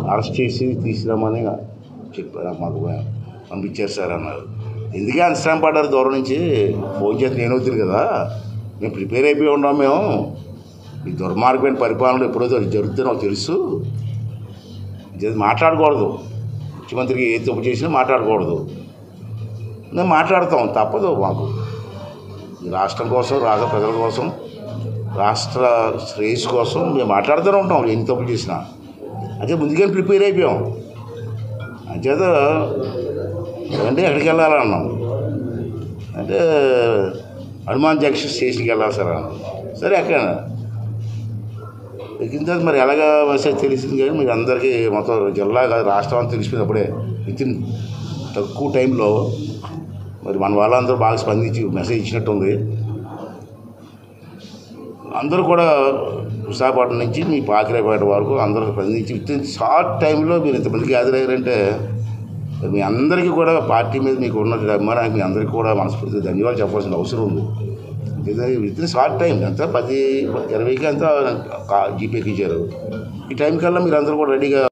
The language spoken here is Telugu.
అరెస్ట్ చేసి తీసుకురామని చెప్పారు మాకు పంపించారు సార్ అన్నారు ఎందుకే అంత శ్రమ పడ్డారు దూరం నుంచి ఫోన్ చేసి నేను అవుతుంది కదా మేము ప్రిపేర్ అయిపోయి ఉన్నాం మేము ఈ దుర్మార్గమైన పరిపాలన ఎప్పుడో జరుగుతుందో నాకు తెలుసు ఇది మాట్లాడకూడదు ముఖ్యమంత్రికి ఏ తప్పు చేసినా మాట్లాడకూడదు మేము మాట్లాడతాం తప్పదు మాకు ఈ రాష్ట్రం కోసం రాష్ట్ర ప్రజల కోసం రాష్ట్ర శ్రేయస్సు కోసం మేము మాట్లాడుతూనే ఉంటాం ఎన్ని తప్పు చేసినా అదే ముందుగానే ప్రిపేర్ అయిపోయాం అంచేత అంటే ఎక్కడికి వెళ్ళాలన్నాం అంటే హనుమాన్ జంక్షన్ స్టేషన్కి వెళ్ళాలి సార్ అన్నాం. సరే ఎక్కడ ఎక్కిన తర్వాత మరి ఎలాగా మెసేజ్ తెలిసింది కానీ మీకు అందరికీ మొత్తం జిల్లా కాదు రాష్ట్రం అంతా తెలిసిపోయింది అప్పుడే విత్ ఇన్ తక్కువ టైంలో మరి మన వాళ్ళందరూ బాగా స్పందించి మెసేజ్ ఇచ్చినట్టు ఉంది అందరూ కూడా విశాఖపట్నం నుంచి మీ పాకిరేపేట వరకు అందరూ స్పందించి విత్ ఇన్ షార్ట్ టైంలో మీరు ఇంతమందికి హాజరయ్యారంటే మరి మీ అందరికీ కూడా పార్టీ మీద మీకు ఉన్న అభిమానానికి మీ అందరికీ కూడా మనస్ఫూర్తిగా ధన్యవాదాలు చెప్పాల్సిన అవసరం ఉంది విత్ ఇన్ షార్ట్ టైం ఎంత పది ఇరవైకి అంతా జీపేకి ఇచ్చారు ఈ టైం కల్లా మీరు అందరూ కూడా రెడీగా